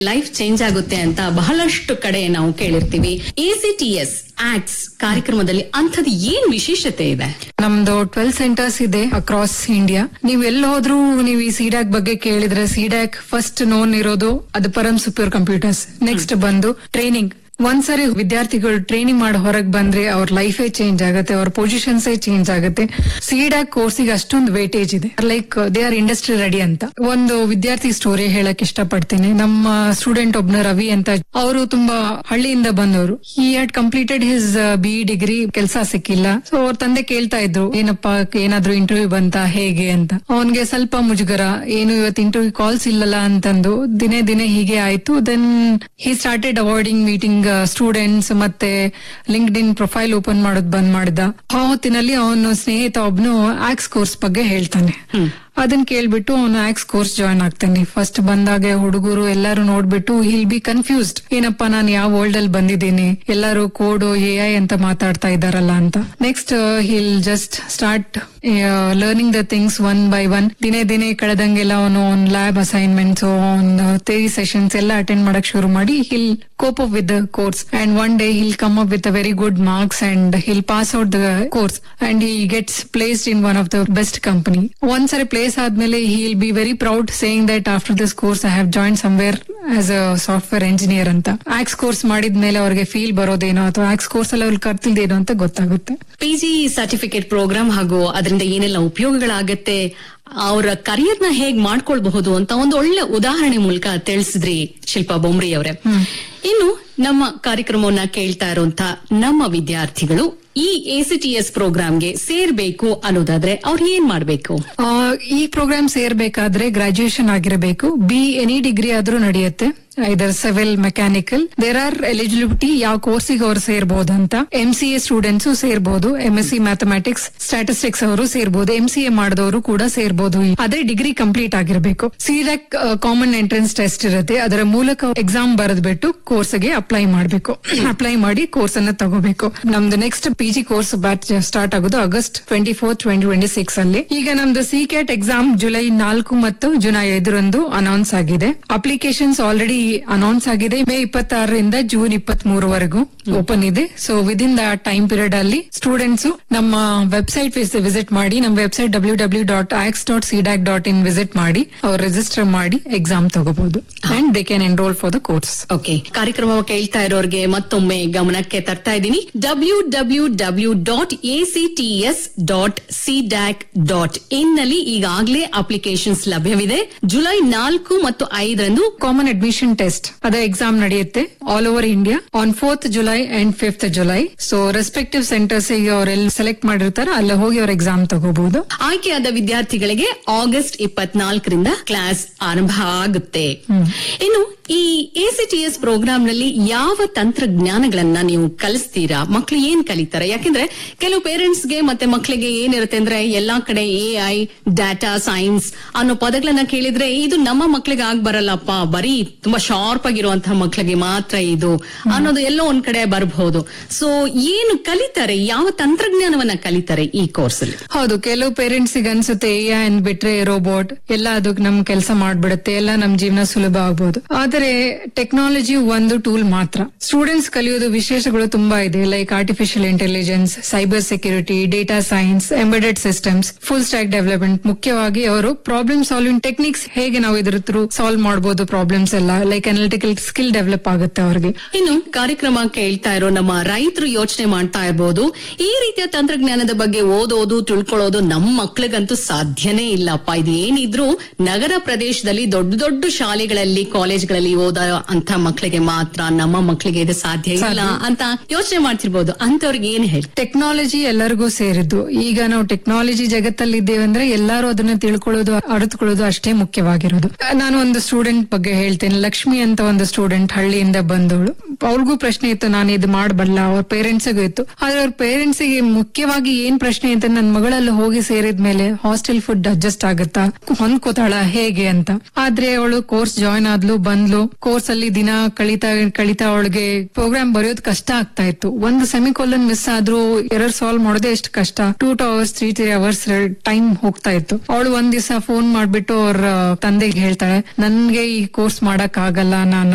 life change ಆಗುತ್ತೆ ಅಂತ ಬಹಳಷ್ಟು ಕಡೆ ನಾವು ಕೇಳಿರ್ತೀವಿ ಎಸಿಟಿಎಸ್ ಆಕ್ಟ್ಸ್ ಕಾರ್ಯಕ್ರಮದಲ್ಲಿ ಅಂಥದ್ದು ಏನ್ ವಿಶೇಷತೆ ಇದೆ ನಮ್ದು ಟ್ವೆಲ್ ಸೆಂಟರ್ಸ್ ಇದೆ ಅಕ್ರಾಸ್ ಇಂಡಿಯಾ ನೀವ್ ಎಲ್ಲಿ ಹೋದ್ರು ನೀವು ಈ ಸಿಡ್ಯಾಕ್ ಬಗ್ಗೆ ಕೇಳಿದ್ರೆ ಸಿಡ್ಯಾಕ್ ಫಸ್ಟ್ ನೋನ್ ಇರೋದು ಅದು ಪರಂ ಸೂಪರ್ ಕಂಪ್ಯೂಟರ್ಸ್ ನೆಕ್ಸ್ಟ್ ಬಂದು ಟ್ರೈನಿಂಗ್ ಒಂದ್ಸರಿ ವಿದ್ಯಾರ್ಥಿಗಳು ಟ್ರೈನಿಂಗ್ ಮಾಡಿ ಹೊರಗ್ ಬಂದ್ರೆ ಅವ್ರ ಲೈಫೇ ಚೇಂಜ್ ಆಗುತ್ತೆ ಅವ್ರ ಪೊಸಿಷನ್ಸ್ ಚೇಂಜ್ ಆಗುತ್ತೆ ಸಿಡ್ಯಾಕ್ ಕೋರ್ಸಿಗೆ ಅಷ್ಟೊಂದು ವೇಟೇಜ್ ಇದೆ like they are industry ready ಅಂತ ಒಂದು ವಿದ್ಯಾರ್ಥಿ ಸ್ಟೋರಿ ಹೇಳಕ್ ಇಷ್ಟಪಡ್ತೀನಿ ನಮ್ಮ ಸ್ಟೂಡೆಂಟ್ ಒಬ್ನ ರವಿ ಅಂತ ಅವರು ತುಂಬಾ ಹಳ್ಳಿಯಿಂದ ಬಂದವರು he had completed his B degree ಕೆಲಸ ಸಿಕ್ಕಿಲ್ಲ ಸೊ ಅವ್ರ ತಂದೆ ಕೇಳ್ತಾ ಇದ್ರು ಏನಪ್ಪಾ ಏನಾದ್ರೂ ಇಂಟರ್ವ್ಯೂ ಬಂತ ಹೇಗೆ ಅಂತ ಅವನ್ಗೆ ಸ್ವಲ್ಪ ಮುಜುಗರ ಏನು ಇವತ್ತು ಇಂಟರ್ವ್ಯೂ ಕಾಲ್ಸ್ ಇಲ್ಲಲ್ಲ ಅಂತಂದು ದಿನೇ ದಿನೇ ಹೀಗೆ ಆಯ್ತು then he started awarding meeting students ಮತ್ತೆ ಲಿಂಕ್ಡ್ ಇನ್ ಪ್ರೊಫೈಲ್ ಓಪನ್ ಮಾಡೋದ್ ಬಂದ್ ಮಾಡಿದ ಆ ಹೊತ್ತಿನಲ್ಲಿ ಅವನು ಸ್ನೇಹಿತ ಒಬ್ನು ಆಕ್ಸ್ ಕೋರ್ಸ್ ಬಗ್ಗೆ ಹೇಳ್ತಾನೆ ಅದನ್ನ ಕೇಳ್ಬಿಟ್ಟು ಅವನು ಆಕ್ಸ್ ಕೋರ್ಸ್ ಜಾಯ್ನ್ ಆಗ್ತಾನೆ ಫಸ್ಟ್ ಬಂದಾಗ ಹುಡುಗರು ಎಲ್ಲರೂ ನೋಡ್ಬಿಟ್ಟು ಹಿಲ್ ಬಿ ಕನ್ಫ್ಯೂಸ್ಡ್ ಏನಪ್ಪಾ ನಾನು ಯಾವ ವರ್ಲ್ಡ್ ಅಲ್ಲಿ ಬಂದಿದ್ದೀನಿ ಎಲ್ಲರೂ ಕೋಡ್ ಎ ಐ ಅಂತ ಮಾತಾಡ್ತಾ ಇದಾರಲ್ಲ ಅಂತ next he'll just start learning the things one by one ದಿನೇ ದಿನೇ ಕಳೆದಂಗೆಲ್ಲ ಅವನು ಅವ್ನ್ ಲ್ಯಾಬ್ ಅಸೈನ್ಮೆಂಟ್ಸ್ ಅವ್ನ್ ಥೇರಿ ಸೆಷನ್ಸ್ ಎಲ್ಲ ಅಟೆಂಡ್ ಮಾಡಕ್ ಶುರು ಮಾಡಿ he'll cope up with the course and one day he'll come up with a very good marks and he'll pass out the course and he gets placed in one of the best company ಒಂದ್ಸರಿ place ಆದ್ಮೇಲೆ he'll be very proud saying that after this course I have join somewhere as a software engineer ಅಂತ ಆಕ್ಸ್ course ಮಾಡಿದ್ಮೇಲೆ ಅವ್ರಿಗೆ feel ಬರೋದೇನೋ ಅಥವಾ axe course ಅಲ್ಲಿ ಅವ್ರಿಗೆ ಕರ್ತಿಲ್ದೇನೋ ಅಂತ ಗೊತ್ತಾಗುತ್ತೆ ಪಿಜಿ ಸರ್ಟಿಫಿಕೇಟ್ ಪ್ರೋಗ್ರಾಮ್ ಹಾಗೂ ಅದರಿಂದ ಏನೆಲ್ಲ ಉಪಯೋಗಗಳಾಗತ್ತೆ ಅವರ ಕರಿಯರ್ನ ಹೇಗ್ ಮಾಡ್ಕೊಳ್ಬಹುದು ಅಂತ ಒಂದು ಒಳ್ಳೆ ಉದಾಹರಣೆ ಮೂಲಕ ತಿಳಿಸಿದ್ರಿ ಶಿಲ್ಪಾ ಬೊಮ್ರಿ ಅವರೇ ಇನ್ನು ನಮ್ಮ ಕಾರ್ಯಕ್ರಮವನ್ನ ಕೇಳ್ತಾ ಇರುವಂತ ನಮ್ಮ ವಿದ್ಯಾರ್ಥಿಗಳು ಈ ಎಸಿಟಿಎಸ್ ಪ್ರೋಗ್ರಾಮ್ಗೆ ಸೇರ್ಬೇಕು ಅನ್ನೋದಾದ್ರೆ ಅವ್ರು ಏನ್ ಮಾಡ್ಬೇಕು ಆ, ಈ ಪ್ರೋಗ್ರಾಮ್ ಸೇರ್ಬೇಕಾದ್ರೆ ಗ್ರಾಜುಯೇಷನ್ ಆಗಿರಬೇಕು ಬಿ ಎನಿ ಡಿಗ್ರಿ ಆದ್ರೂ ನಡೆಯುತ್ತೆ ಇದರ್ civil mechanical there are eligibility ಯಾವ ಕೋರ್ಸಿಗೆ ಅವ್ರು ಸೇರ್ಬೋದು ಅಂತ ಎಂ ಸಿ ಎ ಸ್ಟೂಡೆಂಟ್ಸ್ ಸೇರ್ಬೋದು M S C mathematics statistics ಅವರು ಸೇರ್ಬೋದು ಎಂ ಸಿ ಎ ಮಾಡಿದವರು ಕೂಡ ಸೇರ್ಬೋದು ಅದೇ ಡಿಗ್ರಿ ಕಂಪ್ಲೀಟ್ ಆಗಿರಬೇಕು ಸಿಡಾಕ್ ಕಾಮನ್ ಎಂಟ್ರೆನ್ಸ್ ಟೆಸ್ಟ್ ಇರುತ್ತೆ ಅದರ ಮೂಲಕ ಎಕ್ಸಾಮ್ ಬರೆದ್ಬಿಟ್ಟು ಕೋರ್ಸ್ಗೆ ಅಪ್ಲೈ ಮಾಡಬೇಕು ಅಪ್ಲೈ ಮಾಡಿ ಕೋರ್ಸ್ ಅನ್ನ ತಗೋಬೇಕು ನಮ್ದು next P G course batch start ಆಗೋದು August twenty four twenty twenty six ಅಲ್ಲಿ ಈಗ ನಮ್ದು ಸಿ ಕ್ಯಾಟ್ ಎಕ್ಸಾಮ್ ಜುಲೈ ನಾಲ್ಕು ಮತ್ತು ಜುಲೈ ಐದರಂದು ಅನೌನ್ಸ್ ಆಗಿದೆ ಅಪ್ಲಿಕೇಶನ್ಸ್ ಆಲ್ರೆಡಿ ಅನೌನ್ಸ್ ಆಗಿದೆ ಮೇ ಇಪ್ಪತ್ತಾರರಿಂದ ಜೂನ್ ಇಪ್ಪತ್ತ್ ಮೂರವರೆಗೂ ಓಪನ್ ಇದೆ so within the time period ಅಲ್ಲಿ ಸ್ಟೂಡೆಂಟ್ಸ್ ನಮ್ಮ ವೆಬ್ಸೈಟ್ ವಿಸಿಟ್ ಮಾಡಿ ನಮ್ಮ ವೆಬ್ಸೈಟ್ ಡಬ್ಲ್ಯೂ ಡಬ್ಲ್ಯೂ ಡಾಟ್ ಆಕ್ಸ್ dot CDAC dot in visit ಮಾಡಿ ಅವ್ರು ರಿಜಿಸ್ಟರ್ ಮಾಡಿ ಎಕ್ಸಾಮ್ ತಗೋಬಹುದು and they can enroll for the course okay ಕಾರ್ಯಕ್ರಮ ಕೇಳ್ತಾ ಇರೋರಿಗೆ ಮತ್ತೊಮ್ಮೆ ಗಮನಕ್ಕೆ ತರ್ತಾ ಇದ್ದೀನಿ W W W dot ACTS dot CDAC dot in ನಲ್ಲಿ ಈಗಾಗಲೇ ಅಪ್ಲಿಕೇಶನ್ಸ್ ಲಭ್ಯವಿದೆ ಜುಲೈ ನಾಲ್ಕು ಮತ್ತು ಐದರಂದು ಕಾಮನ್ ಅಡ್ಮಿಷನ್ ಟೆಸ್ಟ್ ಅದ ಎಕ್ಸಾಮ್ ನಡೆಯುತ್ತೆ all over India on fourth July and fifth July so respective centres ಅವರೆಲ್ಲಿ ಸೆಲೆಕ್ಟ್ ಮಾಡಿರ್ತಾರೆ ಅಲ್ಲಿ ಹೋಗಿ ಅವ್ರ ಎಕ್ಸಾಮ್ ತಗೋಬಹುದು ಆಯ್ಕೆಯಾದ ವಿದ್ಯಾರ್ಥಿಗಳಿಗೆ ಆಗಸ್ಟ್ ಇಪ್ಪತ್ನಾಲ್ಕರಿಂದ ಕ್ಲಾಸ್ ಆರಂಭ ಆಗುತ್ತೆ ಇನ್ನು ಈ ಎಸಿಟಿಎಸ್ ಪ್ರೋಗ್ರಾಮ್ ನಲ್ಲಿ ಯಾವ ತಂತ್ರಜ್ಞಾನಗಳನ್ನ ನೀವು ಕಲಿಸ್ತೀರಾ ಮಕ್ಳು ಏನ್ ಕಲಿತಾರೆ ಯಾಕೆಂದ್ರೆ ಕೆಲವು ಪೇರೆಂಟ್ಸ್ ಗೆ ಮತ್ತೆ ಮಕ್ಕಳಿಗೆ ಏನಿರುತ್ತೆ ಅಂದ್ರೆ ಎಲ್ಲಾ ಕಡೆ ಎ ಐ ಡಾಟಾ ಸೈನ್ಸ್ ಅನ್ನೋ ಪದಗಳನ್ನ ಕೇಳಿದ್ರೆ ಇದು ನಮ್ಮ ಮಕ್ಕಳಿಗೆ ಆಗ್ ಬರಲ್ಲಪ್ಪ ಬರೀ ತುಂಬಾ ಶಾರ್ಪ್ ಆಗಿರುವಂತಹ ಮಕ್ಕಳಿಗೆ ಮಾತ್ರ ಇದು ಅನ್ನೋದು ಎಲ್ಲೋ ಒಂದ್ ಕಡೆ ಬರಬಹುದು ಸೊ ಏನು ಕಲಿತಾರೆ ಯಾವ ತಂತ್ರಜ್ಞಾನವನ್ನ ಕಲಿತಾರೆ ಈ ಕೋರ್ಸ್ ಅಲ್ಲಿ ಹೌದು ಕೆಲವು ಪೇರೆಂಟ್ಸ್ ಗೆ ಅನ್ಸುತ್ತೆ ಎ ಅನ್ ಬಿಟ್ರೆ ರೋಬೋಟ್ ಎಲ್ಲ ಅದಕ್ಕೆ ನಮ್ ಕೆಲಸ ಮಾಡ್ಬಿಡುತ್ತೆ ಎಲ್ಲ ನಮ್ ಜೀವನ ಸುಲಭ ಆಗ್ಬೋದು ಆದ್ರೆ ಟೆಕ್ನಾಲಜಿ ಒಂದು ಟೂಲ್ ಮಾತ್ರ ಸ್ಟೂಡೆಂಟ್ಸ್ ಕಲಿಯೋದು ವಿಶೇಷಗಳು ತುಂಬಾ ಇದೆ like artificial intelligence cyber security data science embedded systems full stack development ಮುಖ್ಯವಾಗಿ ಅವರು ಪ್ರಾಬ್ಲಮ್ ಸಾಲ್ವಿಂಗ್ ಟೆಕ್ನಿಕ್ಸ್ ಹೇಗೆ ನಾವು ಇದ್ರ ಥ್ರೂ ಸಾಲ್ವ್ ಮಾಡಬಹುದು ಪ್ರಾಬ್ಲಮ್ಸ್ ಎಲ್ಲ ಲೈಕ್ ಅನಾಲಿಟಿಕಲ್ ಸ್ಕಿಲ್ ಡೆವಲಪ್ ಆಗುತ್ತೆ ಅವ್ರಿಗೆ ಇನ್ನು ಕಾರ್ಯಕ್ರಮ ಕೇಳ್ತಾ ಇರೋ ನಮ್ಮ ರೈತರು ಯೋಚನೆ ಮಾಡ್ತಾ ಇರ್ಬೋದು ಈ ರೀತಿಯ ತಂತ್ರಜ್ಞಾನದ ಬಗ್ಗೆ ಓದೋದು ತಿಳ್ಕೊಳ್ಳೋದು ನಮ್ಮ ಮಕ್ಳಿಗಂತೂ ಸಾಧ್ಯನೇ ಇಲ್ಲಪ್ಪ ಇದು ಏನಿದ್ರು ನಗರ ಪ್ರದೇಶದಲ್ಲಿ ದೊಡ್ಡ ದೊಡ್ಡ ಶಾಲೆಗಳಲ್ಲಿ ಕಾಲೇಜ್ಗಳಲ್ಲಿ ಓದೋ ಅಂತ ಮಕ್ಕಳಿಗೆ ಮಾತ್ರ ನಮ್ಮ ಮಕ್ಕಳಿಗೆ ಇದು ಸಾಧ್ಯ ಇಲ್ಲ ಅಂತ ಯೋಚನೆ ಮಾಡ್ತಿರ್ಬೋದು ಅಂತವ್ರಿಗೆ ಏನ್ ಹೇಳಿ ಟೆಕ್ನಾಲಜಿ ಎಲ್ಲರಿಗೂ ಸೇರಿದ್ದು ಈಗ ನಾವು ಟೆಕ್ನಾಲಜಿ ಜಗತ್ತಲ್ಲಿ ಇದ್ದೇವೆ ಅಂದ್ರೆ ಎಲ್ಲರೂ ಅದನ್ನ ತಿಳ್ಕೊಳ್ಳೋದು ಅರಿತುಕೊಳ್ಳೋದು ಅಷ್ಟೇ ಮುಖ್ಯವಾಗಿರೋದು ನಾನು ಒಂದು ಸ್ಟೂಡೆಂಟ್ ಬಗ್ಗೆ ಹೇಳ್ತೇನೆ ಲಕ್ಷ್ಮಿ ಅಂತ ಒಂದು ಸ್ಟೂಡೆಂಟ್ ಹಳ್ಳಿಯಿಂದ ಬಂದವಳು ಅವ್ರಿಗೂ ಪ್ರಶ್ನೆ ಇತ್ತು ನಾನು ಇದು ಮಾಡಬಲ್ಲ ಅವ್ರ ಪೇರೆಂಟ್ಸ್ಗೂ ಇತ್ತು ಆದ್ರೆ ಅವ್ರ ಪೇರೆಂಟ್ಸ್ ಗೆ ಮುಖ್ಯವಾಗಿ ಏನ್ ಪ್ರಶ್ನೆ ಅಂತ ನನ್ನ ಮಗಳಲ್ಲಿ ಹೋಗಿ ಸೇರಿದ್ಮೇಲೆ ಹಾಸ್ಟೆಲ್ ಫುಡ್ ಅಡ್ಜಸ್ಟ್ ಆಗುತ್ತಾ ಹೊಂದ್ಕೋತಾಳ ಹೇಗೆ ಅಂತ ಆದ್ರೆ ಅವಳು ಕೋರ್ಸ್ ಜಾಯ್ನ್ ಆದ್ಲು ಬಂದ್ಲು ಕೋರ್ಸ್ ಅಲ್ಲಿ ದಿನ ಕಳಿತಾ ಕಳಿತಾ ಅವಳಿಗೆ ಪ್ರೋಗ್ರಾಮ್ ಬರೆಯೋದು ಕಷ್ಟ ಆಗ್ತಾ ಇತ್ತು ಒಂದು ಸೆಮಿಕೋಲನ್ ಮಿಸ್ ಆದ್ರೂ ಎರರ್ ಸಾಲ್ವ್ ಮಾಡೋದೇ ಎಷ್ಟು ಕಷ್ಟ two two hours three three hours time ಹೋಗ್ತಾ ಇತ್ತು ಅವಳು ಒಂದ್ ದಿವಸ ಫೋನ್ ಮಾಡ್ಬಿಟ್ಟು ಅವ್ರ ತಂದೆಗೆ ಹೇಳ್ತಾಳೆ ನನ್ಗೆ ಈ ಕೋರ್ಸ್ ಮಾಡಕ್ ಆಗಲ್ಲ ನಾನು